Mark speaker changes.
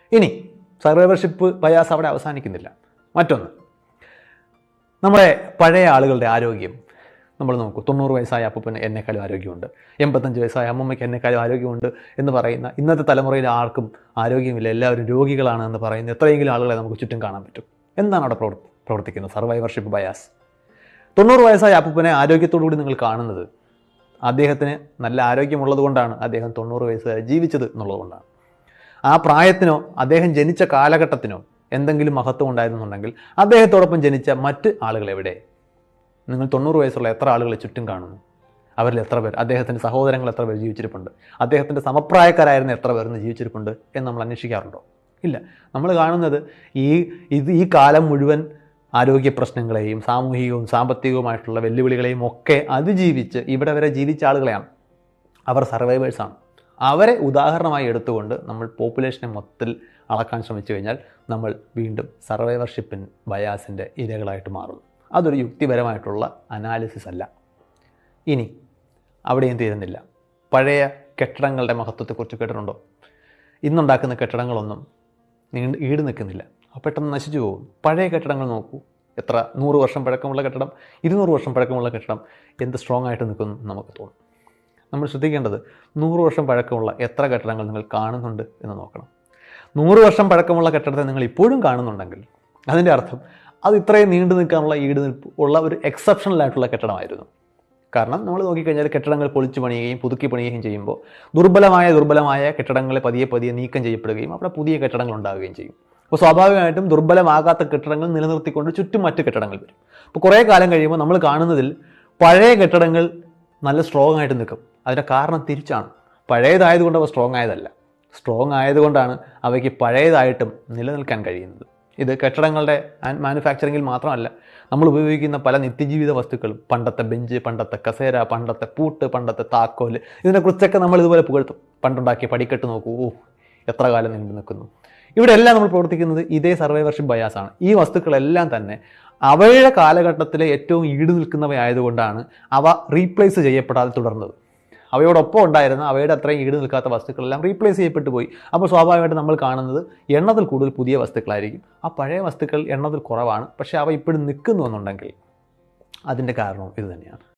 Speaker 1: ഇനി survivorship bias അവിടെ അവസാനിക്കുന്നില്ല മറ്റൊന്ന് നമ്മുടെ പഴയ ആളുകളുടെ ആരോഗ്യം നമ്മൾ നോക്കൂ തൊണ്ണൂറ് വയസ്സായ അപ്പൂപ്പന് എന്നെക്കാളും ആരോഗ്യമുണ്ട് എൺപത്തഞ്ച് വയസ്സായ അമ്മമ്മയ്ക്ക് എന്നെക്കാളും ആരോഗ്യമുണ്ട് എന്ന് പറയുന്ന ഇന്നത്തെ തലമുറയിൽ ആർക്കും ആരോഗ്യമില്ല എല്ലാവരും രോഗികളാണ് എന്ന് പറയുന്ന എത്രയെങ്കിലും ആളുകളെ നമുക്ക് ചുറ്റും കാണാൻ പറ്റും എന്താണ് അവിടെ പ്രവർ പ്രവർത്തിക്കുന്നത് സർവൈവർഷിപ്പ് ബയാസ് തൊണ്ണൂറ് വയസ്സായ അപ്പൂപ്പനെ ആരോഗ്യത്തോടു കൂടി നിങ്ങൾ കാണുന്നത് അദ്ദേഹത്തിന് നല്ല ആരോഗ്യമുള്ളത് കൊണ്ടാണ് അദ്ദേഹം തൊണ്ണൂറ് വയസ്സ് വരെ ജീവിച്ചത് എന്നുള്ളതുകൊണ്ടാണ് ആ പ്രായത്തിനോ അദ്ദേഹം ജനിച്ച കാലഘട്ടത്തിനോ എന്തെങ്കിലും മഹത്വം ഉണ്ടായിരുന്നുണ്ടെങ്കിൽ അദ്ദേഹത്തോടൊപ്പം ജനിച്ച മറ്റ് ആളുകൾ എവിടെ നിങ്ങൾ തൊണ്ണൂറ് വയസ്സുള്ള എത്ര ആളുകളെ ചുറ്റും കാണുന്നു അവരിൽ എത്ര പേർ അദ്ദേഹത്തിൻ്റെ സഹോദരങ്ങൾ എത്ര പേർ ജീവിച്ചിരിപ്പുണ്ട് അദ്ദേഹത്തിൻ്റെ സമപ്രായക്കാരായിരുന്ന എത്ര പേർ ഇന്ന് ജീവിച്ചിരിപ്പുണ്ട് എന്ന് നമ്മൾ അന്വേഷിക്കാറുണ്ടോ ഇല്ല നമ്മൾ കാണുന്നത് ഈ ഇത് ഈ കാലം മുഴുവൻ ആരോഗ്യ പ്രശ്നങ്ങളെയും സാമൂഹികവും സാമ്പത്തികവുമായിട്ടുള്ള വെല്ലുവിളികളെയും ഒക്കെ അതിജീവിച്ച് ഇവിടെ വരെ ജീവിച്ച ആളുകളെയാണ് അവർ സർവൈവേഴ്സാണ് അവരെ ഉദാഹരണമായി എടുത്തുകൊണ്ട് നമ്മൾ പോപ്പുലേഷനെ മൊത്തത്തിൽ അളക്കാൻ ശ്രമിച്ചു കഴിഞ്ഞാൽ നമ്മൾ വീണ്ടും സർവൈവർഷിപ്പിൻ ബയാസിൻ്റെ ഇരകളായിട്ട് മാറുന്നു അതൊരു യുക്തിപരമായിട്ടുള്ള അനാലിസിസ് അല്ല ഇനി അവിടെയും തീരുന്നില്ല പഴയ കെട്ടിടങ്ങളുടെ മഹത്വത്തെക്കുറിച്ച് കേട്ടിട്ടുണ്ടോ ഇന്നുണ്ടാക്കുന്ന കെട്ടിടങ്ങളൊന്നും നീണ്ട് ഈട് നിൽക്കുന്നില്ല അപ്പോൾ പെട്ടെന്ന് നശിച്ചു പോകും പഴയ കെട്ടിടങ്ങൾ നോക്കൂ എത്ര നൂറ് വർഷം പഴക്കമുള്ള കെട്ടിടം ഇരുന്നൂറ് വർഷം പഴക്കമുള്ള കെട്ടിടം എന്ത് സ്ട്രോങ് ആയിട്ട് നിൽക്കുന്നു എന്ന് നമുക്ക് തോന്നും നമ്മൾ ശ്രദ്ധിക്കേണ്ടത് നൂറ് വർഷം പഴക്കമുള്ള എത്ര കെട്ടിടങ്ങൾ നിങ്ങൾ കാണുന്നുണ്ട് എന്ന് നോക്കണം നൂറ് വർഷം പഴക്കമുള്ള കെട്ടിടത്തെ നിങ്ങൾ ഇപ്പോഴും കാണുന്നുണ്ടെങ്കിൽ അതിൻ്റെ അർത്ഥം അത് ഇത്രയും നീണ്ടു നിൽക്കാനുള്ള ഈട് നിൽപ്പ് ഉള്ള ഒരു എക്സെപ്ഷണൽ ആയിട്ടുള്ള കെട്ടിടമായിരുന്നു കാരണം നമ്മൾ നോക്കിക്കഴിഞ്ഞാൽ കെട്ടിടങ്ങൾ പൊളിച്ചു പണിയുകയും പുതുക്കി പണിയുകയും ചെയ്യുമ്പോൾ ദുർബലമായ ദുർബലമായ കെട്ടിടങ്ങളെ പതിയെ പതിയെ നീക്കം ചെയ്യപ്പെടുകയും അവിടെ പുതിയ കെട്ടിടങ്ങൾ ഉണ്ടാവുകയും ചെയ്യും അപ്പോൾ സ്വാഭാവികമായിട്ടും ദുർബലമാകാത്ത കെട്ടിടങ്ങൾ നിലനിർത്തിക്കൊണ്ട് ചുറ്റും മറ്റ് കെട്ടിടങ്ങൾ വരും അപ്പോൾ കുറേ കാലം കഴിയുമ്പോൾ നമ്മൾ കാണുന്നതിൽ പഴയ കെട്ടിടങ്ങൾ നല്ല സ്ട്രോങ് ആയിട്ട് നിൽക്കും അതിൻ്റെ കാരണം തിരിച്ചാണ് പഴയതായതുകൊണ്ട് അവ സ്ട്രോങ് ആയതല്ല സ്ട്രോങ് ആയതുകൊണ്ടാണ് അവയ്ക്ക് പഴയതായിട്ടും നിലനിൽക്കാൻ കഴിയുന്നത് ഇത് കെട്ടിടങ്ങളുടെ മാനുഫാക്ചറിങ്ങിൽ മാത്രമല്ല നമ്മൾ ഉപയോഗിക്കുന്ന പല നിത്യജീവിത വസ്തുക്കളും പണ്ടത്തെ ബെഞ്ച് പണ്ടത്തെ കസേര പണ്ടത്തെ പൂട്ട് പണ്ടത്തെ താക്കോല് ഇതിനെക്കുറിച്ചൊക്കെ നമ്മൾ ഇതുപോലെ പുകഴ്ത്തും പണ്ടുണ്ടാക്കിയ പടിക്കെട്ട് നോക്കൂ ഓ എത്ര കാലം നീണ്ടു നിൽക്കുന്നു ഇവിടെ എല്ലാം നമ്മൾ പ്രവർത്തിക്കുന്നത് ഇതേ സർവൈവർഷിപ്പ് ബയാസാണ് ഈ വസ്തുക്കളെല്ലാം തന്നെ അവയുടെ കാലഘട്ടത്തിലെ ഏറ്റവും ഈട് നിൽക്കുന്നവയായതുകൊണ്ടാണ് അവ റീപ്ലേസ് ചെയ്യപ്പെടാതെ തുടർന്നത് അവയോടൊപ്പം ഉണ്ടായിരുന്ന അവയുടെ അത്രയും ഈട് നിൽക്കാത്ത വസ്തുക്കളെല്ലാം റീപ്ലേസ് ചെയ്യപ്പെട്ടു പോയി അപ്പോൾ സ്വാഭാവികമായിട്ട് നമ്മൾ കാണുന്നത് എണ്ണത്തിൽ കൂടുതൽ പുതിയ വസ്തുക്കളായിരിക്കും ആ പഴയ വസ്തുക്കൾ എണ്ണത്തിൽ കുറവാണ് പക്ഷേ അവ ഇപ്പോഴും നിൽക്കുന്നു എന്നുണ്ടെങ്കിൽ അതിൻ്റെ കാരണവും ഇത് തന്നെയാണ്